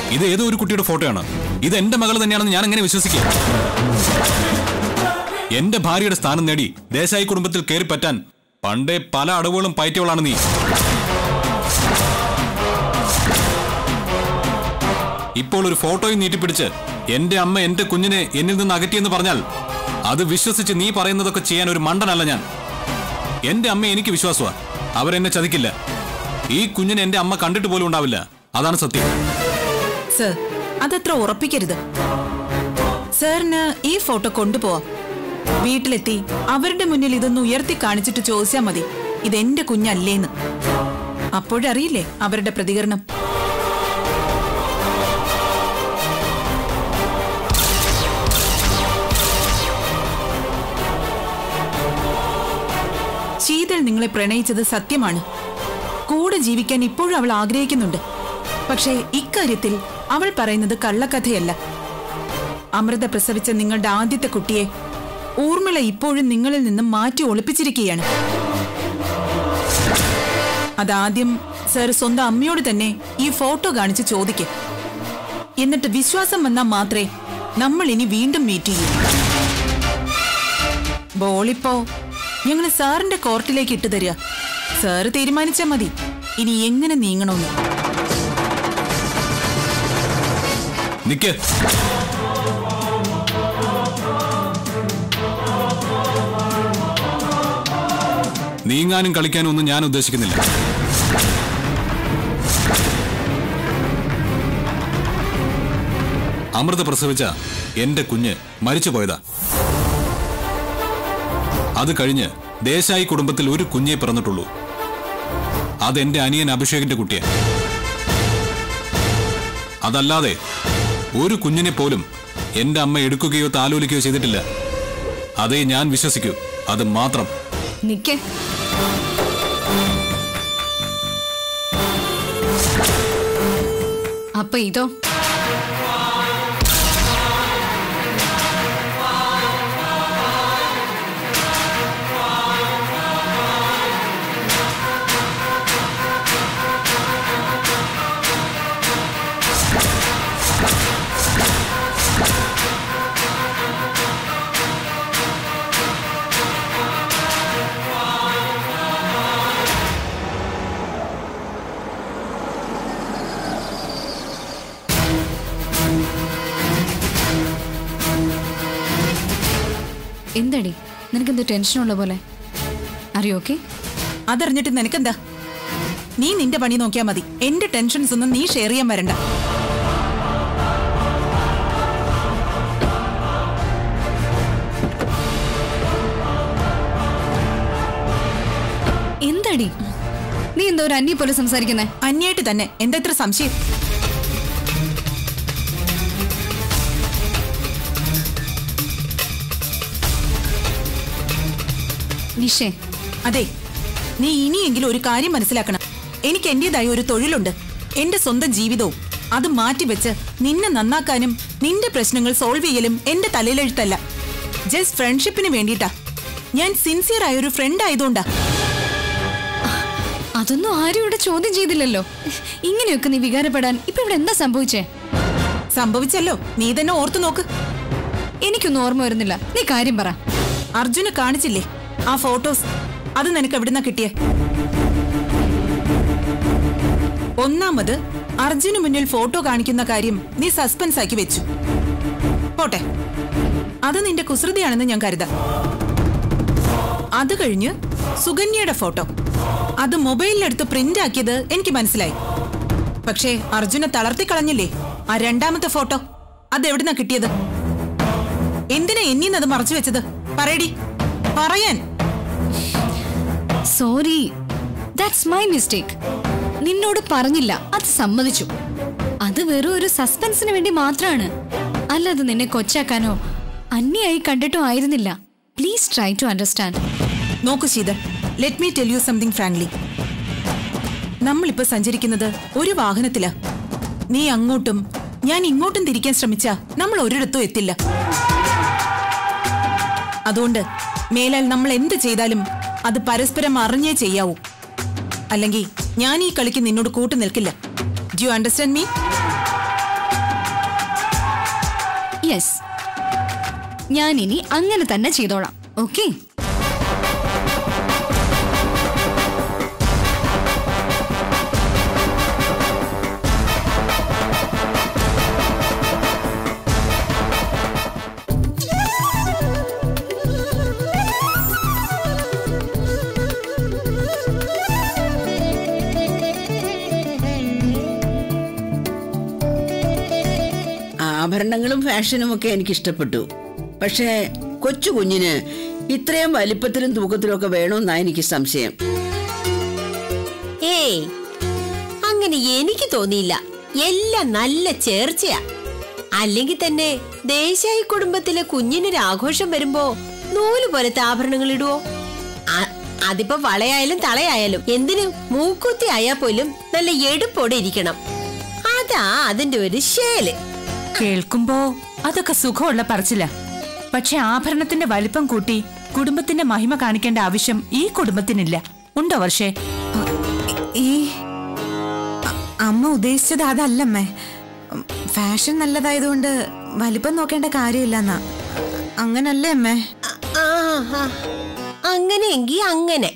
ഇത് ഏതോ ഒരു കുട്ടിയുടെ ഫോട്ടോയാണ് ഇത് എന്റെ മകൾ തന്നെയാണെന്ന് ഞാൻ എങ്ങനെ വിശ്വസിക്കുക എന്റെ ഭാര്യയുടെ സ്ഥാനം നേടി ദേശായി കുടുംബത്തിൽ കയറി പറ്റാൻ പണ്ടേ പല അടവുകളും പയറ്റിയവളാണ് നീ ഇപ്പോൾ ഒരു ഫോട്ടോയും നീട്ടിപ്പിടിച്ച് എന്റെ അമ്മ എന്റെ കുഞ്ഞിനെ എന്നിൽ നിന്ന് അകറ്റിയെന്ന് പറഞ്ഞാൽ അത് വിശ്വസിച്ച് നീ പറയുന്നതൊക്കെ ചെയ്യാൻ ഒരു മണ്ടനല്ല ഞാൻ എന്റെ അമ്മ എനിക്ക് വിശ്വാസമാ അവരെന്നെ ചതിക്കില്ല ഈ കുഞ്ഞിനെ എന്റെ അമ്മ കണ്ടിട്ട് പോലും ഉണ്ടാവില്ല അതാണ് സത്യം സർ അതത്ര ഉറപ്പിക്കരുത് സാറിന് ഈ ഫോട്ടോ കൊണ്ടുപോവാം വീട്ടിലെത്തി അവരുടെ മുന്നിൽ ഇതൊന്ന് ഉയർത്തി കാണിച്ചിട്ട് ചോദിച്ചാൽ മതി ഇതെന്റെ കുഞ്ഞല്ലേന്ന് അപ്പോഴറിയില്ലേ അവരുടെ പ്രതികരണം ശീതൾ നിങ്ങളെ പ്രണയിച്ചത് സത്യമാണ് കൂടെ ജീവിക്കാൻ ഇപ്പോഴും അവൾ ആഗ്രഹിക്കുന്നുണ്ട് പക്ഷേ ഇക്കാര്യത്തിൽ അവൾ പറയുന്നത് കള്ളക്കഥയല്ല അമൃത പ്രസവിച്ച നിങ്ങളുടെ ആദ്യത്തെ കുട്ടിയെ ഊർമിള ഇപ്പോഴും നിങ്ങളിൽ നിന്നും മാറ്റി ഒളിപ്പിച്ചിരിക്കുകയാണ് അതാദ്യം സർ സ്വന്തം അമ്മയോട് തന്നെ ഈ ഫോട്ടോ കാണിച്ച് ചോദിക്കും എന്നിട്ട് വിശ്വാസം വന്നാൽ മാത്രമേ നമ്മൾ ഇനി വീണ്ടും മീറ്റ് ചെയ്യൂ ബോളിപ്പോ ഞങ്ങൾ സാറിന്റെ കോർട്ടിലേക്ക് ഇട്ടു തരിക സാറ് തീരുമാനിച്ചാൽ മതി ഇനി എങ്ങനെ നീങ്ങണമെന്ന് നിക്ക് നീങ്ങാനും കളിക്കാനും ഒന്നും ഞാൻ ഉദ്ദേശിക്കുന്നില്ല അമൃത പ്രസവിച്ച എന്റെ കുഞ്ഞ് മരിച്ചു പോയതാ അത് കഴിഞ്ഞ് ദേശായി കുടുംബത്തിൽ ഒരു കുഞ്ഞേ പിറന്നിട്ടുള്ളൂ അതെന്റെ അനിയൻ അഭിഷേകിന്റെ കുട്ടിയാ അതല്ലാതെ ഒരു കുഞ്ഞിനെ പോലും എന്റെ അമ്മ എടുക്കുകയോ താലോലിക്കുകയോ ചെയ്തിട്ടില്ല അതേ ഞാൻ വിശ്വസിക്കൂ അത് മാത്രം നിക്കേ അപ്പൊ ഇതോ എന്തടി നിനക്കെന്തോ ടെൻഷനുള്ള പോലെ അറിയോ ഓക്കെ അതറിഞ്ഞിട്ട് നിനക്കെന്താ നീ നിന്റെ പണി നോക്കിയാൽ മതി എന്റെ ടെൻഷൻസ് ഒന്നും നീ ഷെയർ ചെയ്യാൻ വരണ്ട എന്താടി നീ എന്തോ ഒരു അന്യ പോലെ സംസാരിക്കുന്നേ അന്യായിട്ട് തന്നെ എന്താ ഇത്ര സംശയം നിഷേ അതെ നീ ഇനിയെങ്കിലും ഒരു കാര്യം മനസ്സിലാക്കണം എനിക്ക് എന്റേതായ ഒരു തൊഴിലുണ്ട് എന്റെ സ്വന്തം ജീവിതവും അത് മാറ്റിവെച്ച് നിന്നെ നന്നാക്കാനും നിന്റെ പ്രശ്നങ്ങൾ സോൾവ് ചെയ്യലും എന്റെ തലയിലെഴുത്തല്ല ജസ്റ്റ് ഫ്രണ്ട്ഷിപ്പിന് വേണ്ടിയിട്ടാ ഞാൻ സിൻസിയർ ആയ ഒരു ഫ്രണ്ട് ആയതുകൊണ്ടാ അതൊന്നും ആരും ഇവിടെ ചോദ്യം ചെയ്തില്ലല്ലോ ഇങ്ങനെയൊക്കെ നീ വികാരപ്പെടാൻ ഇപ്പൊ ഇവിടെ എന്താ സംഭവിച്ചേ സംഭവിച്ചല്ലോ നീ തന്നെ ഓർത്തു നോക്ക് എനിക്കൊന്നും ഓർമ്മ വരുന്നില്ല നീ കാര്യം പറ അർജുന് കാണിച്ചില്ലേ ആ ഫോട്ടോസ് അത് നിനക്ക് എവിടുന്നാ കിട്ടിയേ ഒന്നാമത് അർജുന് മുന്നിൽ ഫോട്ടോ കാണിക്കുന്ന കാര്യം നീ സസ്പെൻസ് ആക്കി വെച്ചു പോട്ടെ അത് നിന്റെ കുസൃതിയാണെന്ന് ഞാൻ കരുതാം അത് കഴിഞ്ഞ് സുകന്യയുടെ ഫോട്ടോ അത് മൊബൈലിലെടുത്ത് പ്രിന്റ് ആക്കിയത് എനിക്ക് മനസ്സിലായി പക്ഷേ അർജുനെ തളർത്തിക്കളഞ്ഞില്ലേ ആ രണ്ടാമത്തെ ഫോട്ടോ അത് എവിടുന്നാ കിട്ടിയത് എന്തിനാ എന്നീന്ന് അത് മറച്ചു വെച്ചത് പറയടി പറയാൻ സോറി ദാറ്റ്സ് മൈ മിസ്റ്റേക്ക് നിന്നോട് പറഞ്ഞില്ല അത് സമ്മതിച്ചു അത് വെറും ഒരു സസ്പെൻസിന് വേണ്ടി മാത്രമാണ് അല്ലാതെ നിന്നെ കൊച്ചാക്കാനോ അന്യായി കണ്ടിട്ടോ ആയിരുന്നില്ല പ്ലീസ് ട്രൈ ടു അണ്ടർസ്റ്റാൻഡ് നോക്കു Sheetal let me tell you something frankly നമ്മളിപ്പോ സഞ്ചരിക്കുന്നത് ഒരു വാഹനത്തിലാ നീ അങ്ങോട്ടും ഞാൻ ഇങ്ങോട്ടും തിരിക്കാൻ ശ്രമിച്ചാ നമ്മൾ ഒരിടത്തും എത്തില്ല അതുകൊണ്ട് മേലാൽ നമ്മൾ എന്ത് ചെയ്താലും അത് പരസ്പരം അറിഞ്ഞേ ചെയ്യാവൂ അല്ലെങ്കിൽ ഞാൻ ഈ കളിക്ക് നിന്നോട് കൂട്ടു നിൽക്കില്ല do you understand me yes ഞാൻ ഇനി അങ്ങനെ തന്നെ ചെയ്തോളാം ഓക്കെ ആഭരണങ്ങളും ഫാഷനും ഒക്കെ എനിക്ക് ഇഷ്ടപ്പെട്ടു പക്ഷേ കൊച്ചു കുഞ്ഞിന് ഇത്രയും വലിപ്പത്തിലും തൂക്കത്തിലും ഒക്കെ വേണമെന്നാ എനിക്ക് സംശയം ഏയ് അങ്ങനെ എനിക്ക് തോന്നിയില്ല എല്ലാം നല്ല ചേർച്ചയാ അല്ലെങ്കിൽ തന്നെ ദേശായി കുടുംബത്തിലെ കുഞ്ഞിനൊരു ആഘോഷം വരുമ്പോ നൂല് പോലത്തെ ആഭരണങ്ങൾ ഇടുവോ അ- അതിപ്പോ വളയായാലും തളയായാലും എന്തിന് മൂക്കുത്തി ആയാ പോലും നല്ല എടുപ്പോടെ ഇരിക്കണം അതാ അതിന്റെ ഒരു ശേല് കേൾക്കുമ്പോ അതൊക്കെ സുഖമുള്ള പറച്ചില്ല പക്ഷെ ആഭരണത്തിന്റെ വലിപ്പം കൂട്ടി കുടുംബത്തിന്റെ മഹിമ കാണിക്കേണ്ട ആവശ്യം ഈ കുടുംബത്തിനില്ല ഉണ്ടോ വർഷേ ഈ അ- അമ്മ ഉദ്ദേശിച്ചത് അതല്ലമ്മേ ഉം, ഫാഷൻ നല്ലതായതുകൊണ്ട് വലിപ്പം നോക്കേണ്ട കാര്യമില്ലെന്നാ അങ്ങനല്ലേ അമ്മേ ആ, ആ, അങ്ങനെയെങ്കി അങ്ങനെ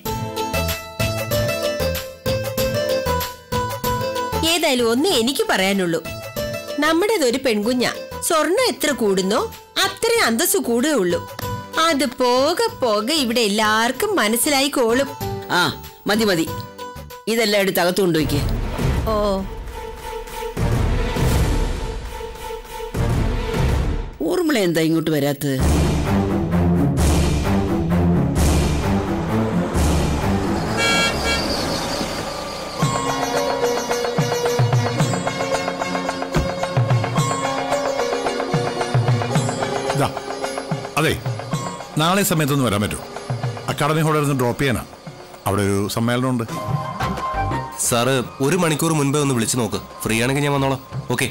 ഏതായാലും ഒന്ന് എനിക്ക് പറയാനുള്ളൂ നമ്മുടേതൊരു പെൺകുഞ്ഞ സ്വർണം എത്ര കൂടുന്നോ അത്രയും അന്തസ് കൂടുകയുള്ളൂ അത് പോകെ പോകെ ഇവിടെ എല്ലാവർക്കും മനസ്സിലായിക്കോളും ആ മതി മതി ഇതെല്ലാം എടുത്ത് അകത്ത് കൊണ്ടുവയ്ക്ക് ഓ ഊർമിള എന്താ ഇങ്ങോട്ട് വരാത്തത് ദാ, അതെ നാളെ സമയത്തൊന്ന് വരാൻ പറ്റുമോ അക്കാഡമി ഹാളിൽ നിന്ന് ഡ്രോപ്പ് ചെയ്യാനാ അവിടെ ഒരു സമ്മേളനമുണ്ട് സാറ് ഒരു മണിക്കൂർ മുൻപേ ഒന്ന് വിളിച്ചു നോക്ക് ഫ്രീ ആണെങ്കിൽ ഞാൻ വന്നോളാം ഓക്കെ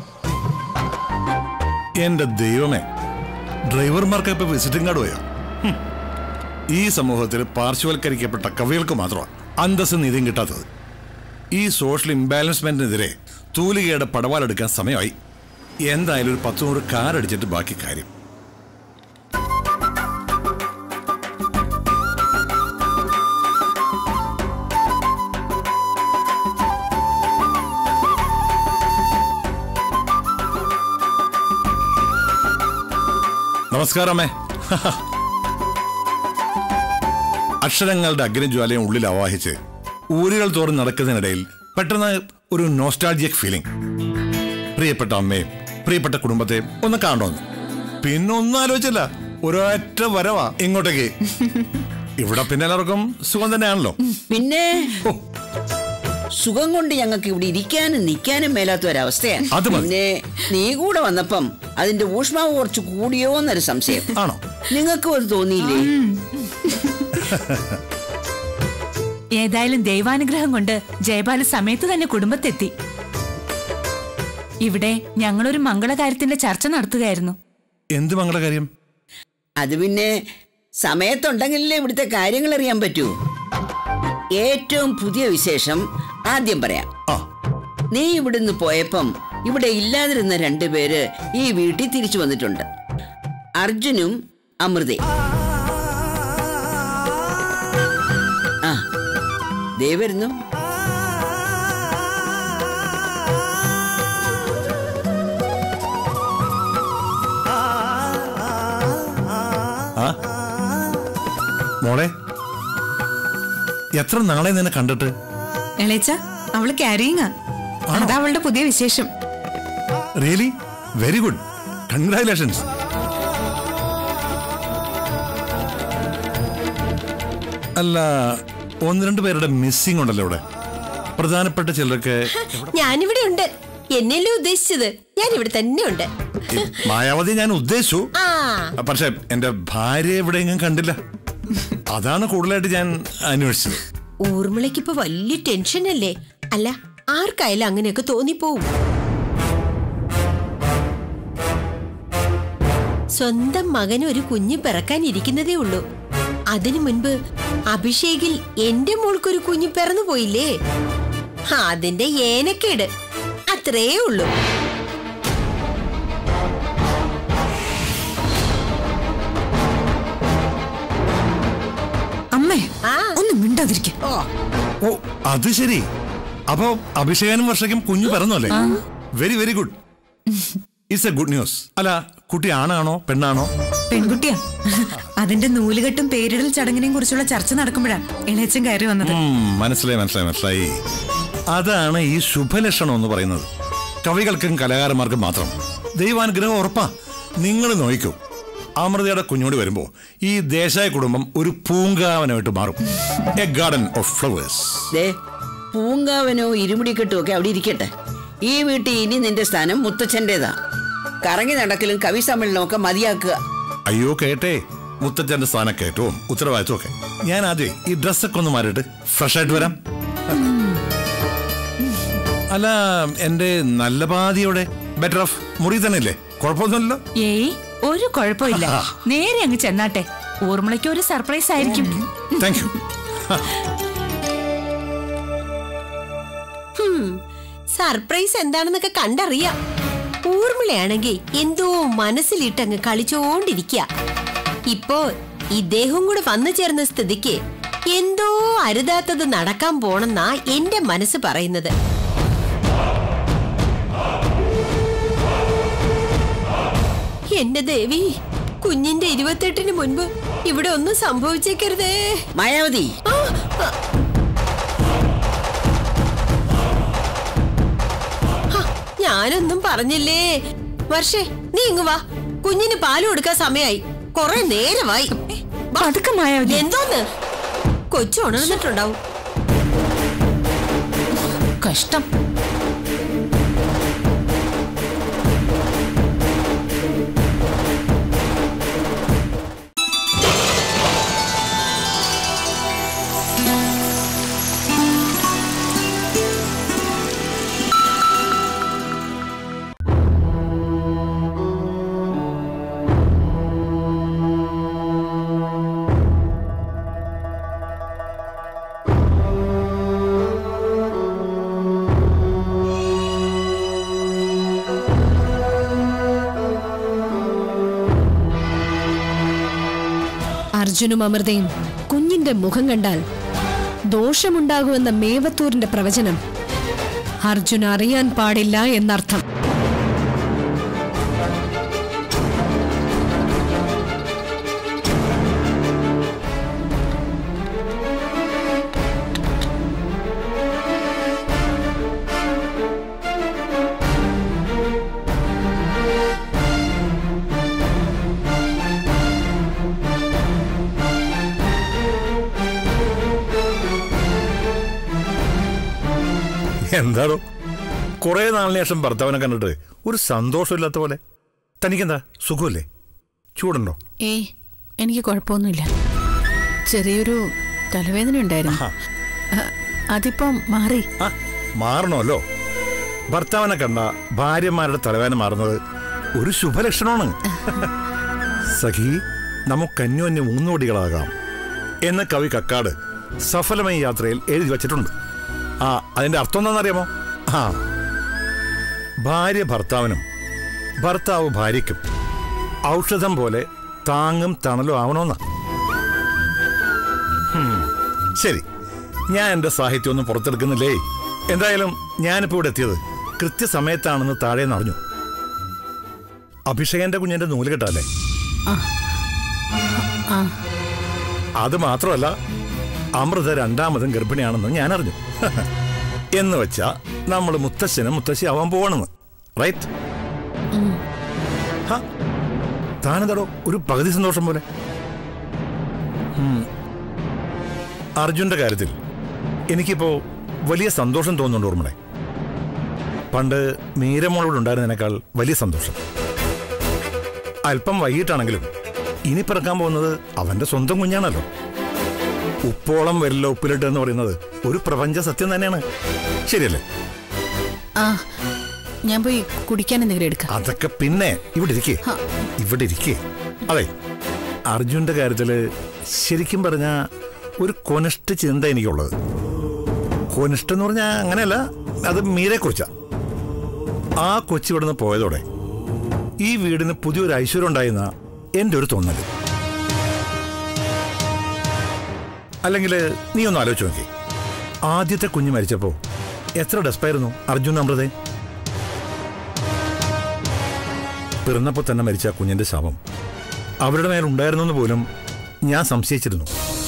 എന്റെ ദൈവമേ ഡ്രൈവർമാർക്ക് ഇപ്പൊ വിസിറ്റിംഗ് കാർഡ് പോയോ ഹും. ഈ സമൂഹത്തിൽ പാർശ്വവൽക്കരിക്കപ്പെട്ട കവികൾക്ക് മാത്രമാണ് അന്തസ്സ് നീതിയും കിട്ടാത്തത് ഈ സോഷ്യൽ ഇംബാലൻസ്മെന്റിനെതിരെ തൂലികയുടെ പടവാലെടുക്കാൻ സമയമായി എന്തായാലും ഒരു പത്ത് നൂറ് കാർ അടിച്ചിട്ട് ബാക്കി കാര്യം നമസ്കാരമേ അക്ഷരങ്ങളുടെ അഗ്നിജ്വാലയം ഉള്ളിൽ ആവാഹിച്ച് ഊരുകൾ തോറും നടക്കുന്നതിനിടയിൽ പെട്ടെന്ന് ഒരു നോസ്റ്റാൾജിയക് ഫീലിംഗ് പ്രിയപ്പെട്ട അമ്മയും പ്രിയപ്പെട്ട കുടുംബത്തെയും ഒന്ന് കാണണമെന്ന് പിന്നെ ഒന്നും ആലോചിച്ചില്ല ഒരൊറ്റ വരവാ ഇങ്ങോട്ടേക്ക് ഇവിടെ പിന്നെ എല്ലാവർക്കും സുഖം തന്നെയാണല്ലോ പിന്നെ ഓ, സുഖം കൊണ്ട് ഞങ്ങൾക്ക് ഇവിടെ ഇരിക്കാനും നിൽക്കാനും മേലാത്ത ഒരവസ്ഥയാണ് അത് മതി. പിന്നെ നീ കൂടെ വന്നപ്പം അതിന്റെ ഊഷ്മാവ് കുറച്ച് കൂടിയോ എന്നൊരു സംശയം ആണോ നിങ്ങൾക്കും അത് തോന്നിയില്ലേ ഏതായാലും ദൈവാനുഗ്രഹം കൊണ്ട് ജയപാല സമയത്ത് തന്നെ കുടുംബത്തെത്തി ഇവിടെ ഞങ്ങളൊരു മംഗളകാര്യത്തിന്റെ ചർച്ച നടത്തുകയായിരുന്നു എന്ത് മംഗള കാര്യം അത് പിന്നെ സമയത്തുണ്ടെങ്കിലല്ലേ ഇവിടുത്തെ കാര്യങ്ങൾ അറിയാൻ പറ്റൂ ഏറ്റവും പുതിയ വിശേഷം ആദ്യം പറയാം ആ നീ ഇവിടുന്ന് പോയപ്പം ഇവിടെ ഇല്ലാതിരുന്ന രണ്ടുപേര് ഈ വീട്ടിൽ തിരിച്ചു വന്നിട്ടുണ്ട് അർജുനും അമൃതയും ആ ദേ വരുന്നു ആ മോളെ എത്ര നാളെ നിന്നെ കണ്ടിട്ട് എളേച്ച അവള് ക്യാരിങ്ങാ അതാ അവളുടെ പുതിയ വിശേഷം റിയലി വെരി ഗുഡ് കൺഗ്രാറ്റുലേഷൻസ് അല്ല ഒന്ന് രണ്ട് പേരുടെ മിസ്സിംഗ് ഉണ്ടല്ലോ ഇവിടെ പ്രധാനപ്പെട്ട ചിലരൊക്കെ ഞാനിവിടെ ഉണ്ട് എന്നല്ലേ ഉദ്ദേശിച്ചത് ഞാൻ ഇവിടെ തന്നെ ഉണ്ട് ഈ മായാവതി ഞാൻ ഉദ്ദേശിച്ചു ആ പക്ഷെ എന്റെ ഭാര്യ എവിടെയെങ്കിലും കണ്ടില്ല അതാണ് കൂടുതലായിട്ട് ഞാൻ അന്വേഷിച്ചത് ഊർമിളയ്ക്കിപ്പോ വലിയ ടെൻഷൻ അല്ലേ അല്ല ആർക്കായാലും അങ്ങനെയൊക്കെ തോന്നിപ്പോവും സ്വന്തം മകന് ഒരു കുഞ്ഞ് പിറക്കാനിരിക്കുന്നതേ ഉള്ളൂ അതിനു മുൻപ് അഭിഷേകിൽ എന്റെ മോൾക്കൊരു കുഞ്ഞ് പിറന്നു പോയില്ലേ അതിന്റെ ഏനക്കേട് അത്രേ ഉള്ളൂ ആ ഒന്ന് മിണ്ടാതിരിക്കും ഓ അത് ശരി അപ്പോ അഭിഷേകനും വർഷയ്ക്കും കുഞ്ഞു പിറന്നല്ലേ very very good it's a good news അല്ല കുട്ടി ആണാണോ പെണ്ണാണോ പെൺകുട്ടിയാ അതിന്റെ നൂലുകെട്ടും പേരിടൽ ചടങ്ങിനെയും കുറിച്ചുള്ള ചർച്ച നടക്കുമ്പോഴാണ് ഇളയച്ചൻ കയറി വന്നത് ഉം, മനസ്സിലായി മനസ്സിലായി മനസ്സിലായി അതാണ് ഈ ശുഭലക്ഷണം എന്ന് പറയുന്നത് കവികൾക്കും കലാകാരന്മാർക്കും മാത്രം ദൈവാനുഗ്രഹം ഉറപ്പാ നിങ്ങൾ നോക്കൂ അമൃതയുടെ കുഞ്ഞോട് വരുമ്പോ ഈ ദേശായ കുടുംബം ഒരു പൂങ്കാവനമായിട്ട് മാറും എ ഗാർഡൻ ഓഫ് ഫ്ലവേഴ്സ് ദേ പൂങ്കാവനോ ഇരുമുടിക്കെട്ടും ഒക്കെ അവിടെ ഇരിക്കട്ടെ ഈ വീട്ടിൽ ഇനി നിന്റെ സ്ഥാനം മുത്തച്ഛൻ്റെതാ കറങ്ങി നടക്കലും കവി സമ്മേളനവും ഒക്കെ മതിയാക്കുക അയ്യോ കേട്ടെ മുത്തച്ഛന്റെ സ്ഥാനക്കയറ്റവും ഉത്തരവാദിത്വം ഒക്കെ ഞാൻ ആദ്യം ഈ ഡ്രസ്സൊക്കെ ഒന്ന് മാറിയിട്ട് ഫ്രഷ് ആയിട്ട് വരാം അല്ല എന്റെ നല്ല പാതിയോടെ ബെറ്റർ ഓഫ് മുറി തന്നെ ഇല്ലേ കുഴപ്പമൊന്നുമില്ലല്ലോ ഏയ് ഒരു കുഴപ്പമില്ല നേരെ അങ്ങ് ചെന്നാട്ടെ ഊർമിളയ്ക്ക് ഒരു സർപ്രൈസ് ആയിരിക്കും താങ്ക് യു സർപ്രൈസ് എന്താണെന്നൊക്കെ കണ്ടറിയാം ഊർമിളയാണെങ്കിൽ എന്തോ മനസ്സിലിട്ടങ്ങ് കളിച്ചോണ്ടിരിക്ക ഇപ്പോ ഇദ്ദേഹം കൂടെ വന്നു ചേർന്ന സ്ഥിതിക്ക് എന്തോ അരുതാത്തത് നടക്കാൻ പോണെന്നാ എന്റെ മനസ്സ് പറയുന്നത് എന്റെ ദേവി കുഞ്ഞിന്റെ ഇരുപത്തെട്ടിന് മുൻപ് ഇവിടെ ഒന്നും സംഭവിച്ചേക്കരുതേ മായാവതി ഹ, ഞാനൊന്നും പറഞ്ഞില്ലേ വർഷേ നീ ഇങ്ങ് വാ കുഞ്ഞിന് പാല് കൊടുക്കാൻ സമയായി കൊറേ നേരമായി വാ. പതുക്കെ മായാവതി. എന്തോന്ന് കൊച്ചു ഉണർന്നിട്ടുണ്ടാവും കഷ്ടം അർജുനും അമൃതയും കുഞ്ഞിന്റെ മുഖം കണ്ടാൽ ദോഷമുണ്ടാകുമെന്ന മേവത്തൂരിന്റെ പ്രവചനം അർജുൻ അറിയാൻ പാടില്ല എന്നർത്ഥം എന്താണോ കുറെ നാളിന് ശേഷം ഭർത്താവിനെ കണ്ടിട്ട് ഒരു സന്തോഷമില്ലാത്ത പോലെ തനിക്കെന്താ സുഖമല്ലേ ചൂടുണ്ടോ ഏയ് എനിക്ക് കുഴപ്പമൊന്നുമില്ല ചെറിയൊരു തലവേദന ഉണ്ടായിരുന്നു അ- അതിപ്പം മാറി ആ മാറണമല്ലോ ഭർത്താവിനെ കണ്ട ഭാര്യമാരുടെ തലവേദന മാറുന്നത് ഒരു ശുഭലക്ഷണമാണ് സഖി നമുക്ക് അന്യോന്യം ഊന്നുവടികളാകാം എന്ന കവി കക്കാട് സഫലമായ യാത്രയിൽ എഴുതി വച്ചിട്ടുണ്ട് ആ അതിന്റെ അർത്ഥം എന്താണെന്നറിയാമോ ആ ഭാര്യ ഭർത്താവിനും ഭർത്താവ് ഭാര്യയ്ക്കും ഔഷധം പോലെ താങ്ങും തണലും ആവണമെന്നാ ഹും, ശരി ഞാൻ എന്റെ സാഹിത്യം ഒന്നും പുറത്തെടുക്കുന്നില്ലേ എന്തായാലും ഞാനിപ്പോ ഇവിടെ എത്തിയത് കൃത്യസമയത്താണെന്ന് താഴെ അറിഞ്ഞു അഭിഷേകന്റെ കുഞ്ഞിന്റെ നൂല് കെട്ടല്ലേ അത് മാത്രമല്ല അമൃത രണ്ടാമതും ഗർഭിണിയാണെന്ന് ഞാൻ അറിഞ്ഞു എന്ന് വെച്ചാ നമ്മൾ മുത്തശ്ശനും മുത്തശ്ശി ആവാൻ പോവാണെന്ന് റൈറ്റ് താനെന്താടോ ഒരു പകുതി സന്തോഷം പോലെ ഉം. അർജുന്റെ കാര്യത്തിൽ എനിക്കിപ്പോ വലിയ സന്തോഷം തോന്നുന്നുണ്ട് ഓർമ്മടെ പണ്ട് മീരമോളോട് ഉണ്ടായിരുന്നതിനേക്കാൾ വലിയ സന്തോഷം അല്പം വൈകിട്ടാണെങ്കിലും ഇനി പിറക്കാൻ പോകുന്നത് അവന്റെ സ്വന്തം കുഞ്ഞാണല്ലോ ഉപ്പോളം വരില്ല ഉപ്പിലിട്ട് എന്ന് പറയുന്നത് ഒരു പ്രപഞ്ച സത്യം തന്നെയാണ് ശരിയല്ലേ ആ ഞാൻ പോയി കുടിക്കാൻ എന്തെങ്കിലും എടുക്കാം അതൊക്കെ പിന്നെ ഇവിടെ ഇരിക്കേ ഇവിടെ ഇരിക്കേ അതെ അർജുന്റെ കാര്യത്തില് ശരിക്കും പറഞ്ഞ ഒരു കൊനിഷ്ഠ ചിന്ത എനിക്കുള്ളത് കൊനിഷ്ഠ എന്ന് പറഞ്ഞാൽ അങ്ങനെയല്ല അത് മീരെ കുറിച്ചാ ആ കൊച്ചി ഇവിടുന്ന് പോയതോടെ ഈ വീടിന് പുതിയൊരു ഐശ്വര്യം ഉണ്ടായിരുന്ന എന്റെ ഒരു തോന്നല് അല്ലെങ്കിൽ നീ ഒന്ന് ആലോചിച്ച് നോക്കി ആദ്യത്തെ കുഞ്ഞ് മരിച്ചപ്പോ എത്ര ഡെസ്പായിരുന്നു അർജുൻ അമൃതേ പിറന്നപ്പോൾ തന്നെ മരിച്ച ആ കുഞ്ഞിന്റെ ശവം അവരുടെ മേലുണ്ടായിരുന്നു എന്ന് പോലും ഞാൻ സംശയിച്ചിരുന്നു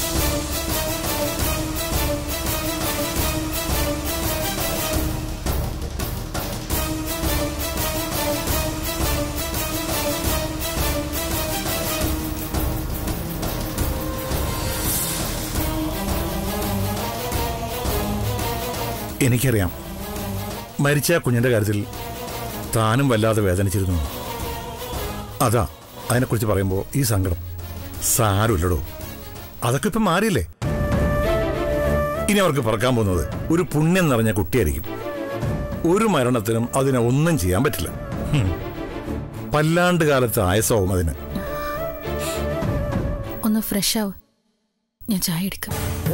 എനിക്കറിയാം മരിച്ച ആ കുഞ്ഞിന്റെ കാര്യത്തിൽ താനും വല്ലാതെ വേദനിച്ചിരുന്നു അതാ അതിനെക്കുറിച്ച് പറയുമ്പോൾ ഈ സങ്കടം സാരമില്ലടോ അതൊക്കെ ഇപ്പം മാറിയില്ലേ ഇനി അവർക്ക് പറക്കാൻ പോകുന്നത് ഒരു പുണ്യം നിറഞ്ഞ കുട്ടിയായിരിക്കും ഒരു മരണത്തിനും അതിനെ ഒന്നും ചെയ്യാൻ പറ്റില്ല ഹും. പല്ലാണ്ട് കാലത്ത് ആയസവും അതിന് ഒന്ന് ഫ്രഷ് ആവ് ഞാൻ ചായ എടുക്കാം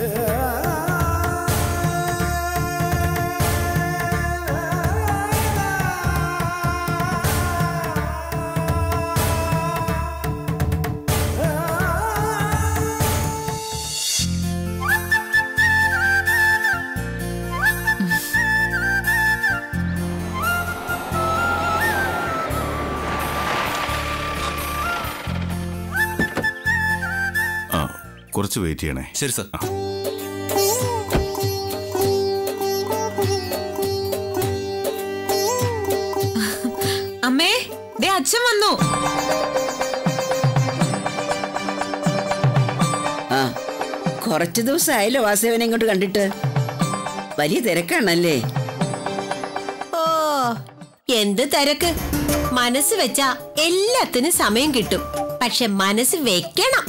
ആ കുറച്ച് വെയിറ്റ് ചെയ്യണേ ശരി സർ അമ്മേ ദേ അച്ഛൻ വന്നു ആ കുറച്ച് ദിവസമായല്ലോ വാസവനെ ഇങ്ങോട്ട് കണ്ടിട്ട് വലിയ തിരക്കാണല്ലേ ഓ എന്ത് തിരക്ക് മനസ്സ് വെച്ചാ എല്ലാത്തിനും സമയം കിട്ടും പക്ഷെ മനസ്സ് വെക്കണം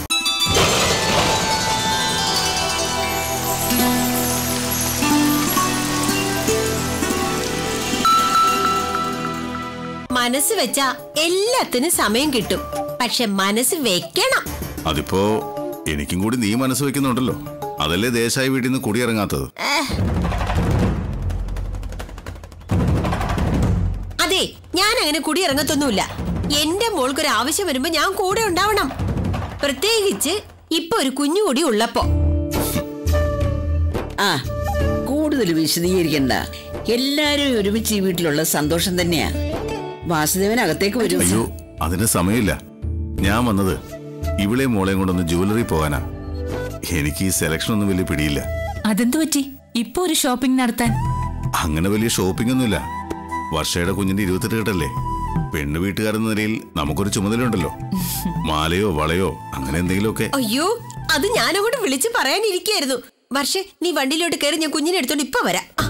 മനസ്സ് വെച്ചാ എല്ലാത്തിനും സമയം കിട്ടും പക്ഷെ മനസ്സ് വെക്കണം അതിപ്പോ എനിക്കും കൂടി നീ മനസ്സ് വെക്കുന്നുണ്ടല്ലോ അതല്ലേ ദേശായി വീട്ടിൽ നിന്ന് കുടിയിറങ്ങാത്തത് അതെ ഞാൻ അങ്ങനെ കുടിയിറങ്ങത്തൊന്നുമില്ല എന്റെ മോൾക്കൊരു ആവശ്യം വരുമ്പോ ഞാൻ കൂടെ ഉണ്ടാവണം പ്രത്യേകിച്ച് ഇപ്പൊ ഒരു കുഞ്ഞുകൂടി ഉള്ളപ്പോ ആ കൂടുതൽ വിശദീകരിക്കണ്ട എല്ലാരും ഒരുമിച്ച് ഈ വീട്ടിലുള്ള സന്തോഷം തന്നെയാ വാസുദേവൻ അകത്തേക്ക് വരും അയ്യോ അതിന് സമയമില്ല ഞാൻ വന്നത് ഇവിടെ മോളെയും കൊണ്ടൊന്ന് ജുവലറി പോകാനാ എനിക്ക് ഈ സെലക്ഷൻ ഒന്നും വലിയ പിടിയില്ല അതെന്തു പറ്റി ഇപ്പൊ ഒരു ഷോപ്പിംഗ് നടത്താൻ അങ്ങനെ വലിയ ഷോപ്പിംഗ് ഒന്നുമില്ല വർഷയുടെ കുഞ്ഞിന്റെ ഇരുപത്തെട്ട് കെട്ടല്ലേ പെണ്ണ് വീട്ടുകാരെന്ന നിലയിൽ നമുക്കൊരു ചുമതലയുണ്ടല്ലോ മാലയോ വളയോ അങ്ങനെ എന്തെങ്കിലുമൊക്കെ അയ്യോ അത് ഞാൻ അങ്ങോട്ട് വിളിച്ചു പറയാനിരിക്കായിരുന്നു വർഷേ നീ വണ്ടിയിലോട്ട് കയറി ഞാൻ കുഞ്ഞിനെ എടുത്തോണ്ട് ഇപ്പൊ വരാം ആ,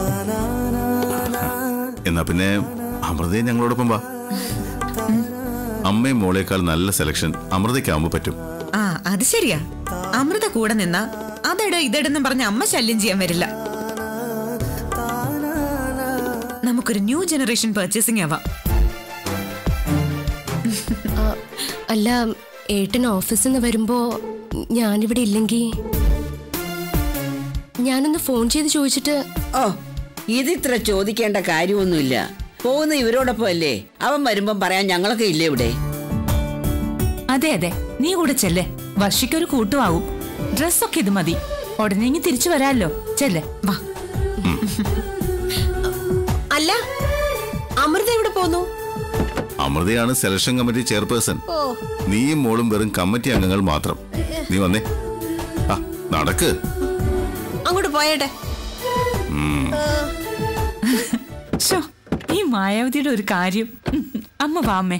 എന്നാ പിന്നെ അമൃതയെ ഞങ്ങളോടൊപ്പം വാ അമ്മയും മോളേക്കാൾ നല്ല സെലക്ഷൻ അമൃതയ്ക്കാവുമ്പോ പറ്റും ആ അത് ശരിയാ അമൃത കൂടെ നിന്നാ അതെട ഇതെടെന്നും പറഞ്ഞ അമ്മ ശല്യം ചെയ്യാൻ വരില്ല നമുക്കൊരു ന്യൂ ജനറേഷൻ പർച്ചേസിംഗ് ആവാം അല്ല ഏട്ടൻ ഓഫീസിൽ നിന്ന് വരുമ്പോ ഞാനിവിടെ ഇല്ലെങ്കിൽ ഞാനൊന്ന് ഫോൺ ചെയ്ത് ചോദിച്ചിട്ട് ഓ ഇതിത്ര ചോദിക്കേണ്ട കാര്യമൊന്നുമില്ല പോകുന്ന ഇവരോടൊപ്പം അല്ലേ അവൻ വരുമ്പം പറയാൻ ഞങ്ങളൊക്കെ ഇല്ലേ ഇവിടെ അതെ അതെ നീ കൂടെ ചെല്ലേ വർഷിക്കൊരു കൂട്ടുമാവും ഡ്രസ്സൊക്കെ ഇത് മതി ഉടനെ ഇങ്ങ് തിരിച്ചു വരാമല്ലോ ചെല്ലേ വാ അല്ല അമൃത എവിടെ പോന്നു അമൃതയാണ് സെലക്ഷൻ കമ്മിറ്റി ചെയർപേഴ്സൺ ഓ നീയും മോളും വെറും കമ്മിറ്റി അംഗങ്ങൾ മാത്രം നീ വന്നേ ആ നടക്ക് അങ്ങോട്ട് പോയേട്ടെ ശോ, ഈ മായാവതിയുടെ ഒരു കാര്യം അമ്മ വാമ്മേ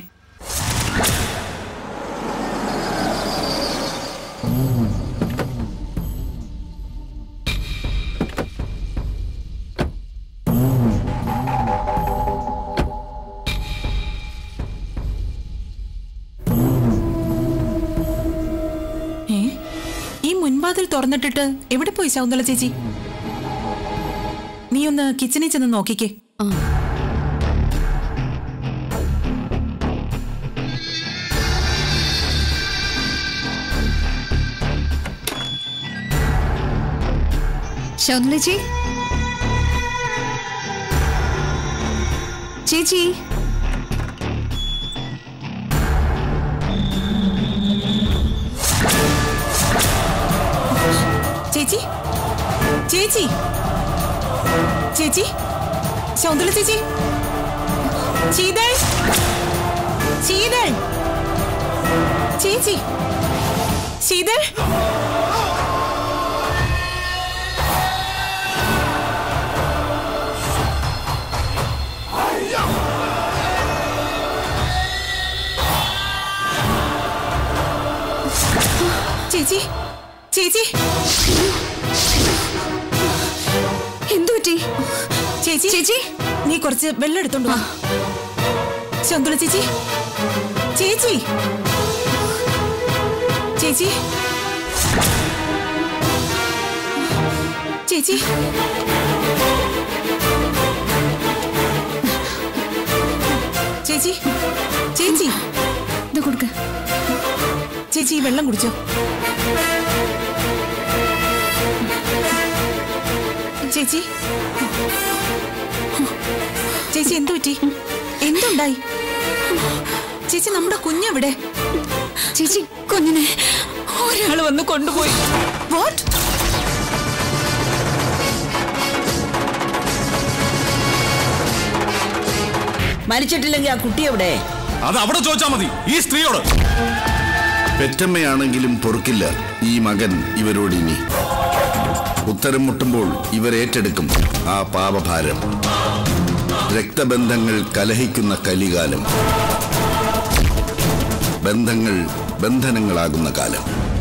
ഏ ഈ മുൻവാതിൽ തുറന്നിട്ടിട്ട് എവിടെ പോയി ശൗന്ദള ചേച്ചി നീ ഒന്ന് കിച്ചണിൽ ചെന്ന് നോക്കിക്കേ ശൗന്ദലജി ചേച്ചി ചേച്ചി ചേച്ചി ചേച്ചി ശൗന്തള ചേച്ചി ശീതൾ ശീതൾ ചേച്ചി ശീതൾ ചേച്ചി ചേച്ചി എന്തു പറ്റി ചേച്ചി ചേച്ചി നീ കുറച്ച് വെള്ളം എടുത്തോണ്ട് വാ ശകുന്തള ചേച്ചി ചേച്ചി ചേച്ചി ചേച്ചി ചേച്ചി ചേച്ചി ഇത് കൊടുക്ക ചേച്ചി ഈ വെള്ളം കുടിച്ചോ ചേച്ചി ചേച്ചി എന്തു പറ്റി എന്തുണ്ടായി ചേച്ചി നമ്മുടെ കുഞ്ഞെവിടെ ചേച്ചി കുഞ്ഞിനെ ഒരാൾ വന്ന് കൊണ്ടുപോയി വാട്ട് മരിച്ചിട്ടില്ലെങ്കിൽ ആ കുട്ടി എവിടെ അത് അവിടെ ചോദിച്ചാ മതി ഈ സ്ത്രീയോട് പെറ്റമ്മയാണെങ്കിലും പൊറുക്കില്ല ഈ മകൻ ഇവരോട് ഇനി ഉത്തരം മുട്ടുമ്പോൾ ഇവർ ഏറ്റെടുക്കും ആ പാപഭാരം രക്തബന്ധങ്ങൾ കലഹിക്കുന്ന കലികാലം ബന്ധങ്ങൾ ബന്ധനങ്ങളാകുന്ന കാലം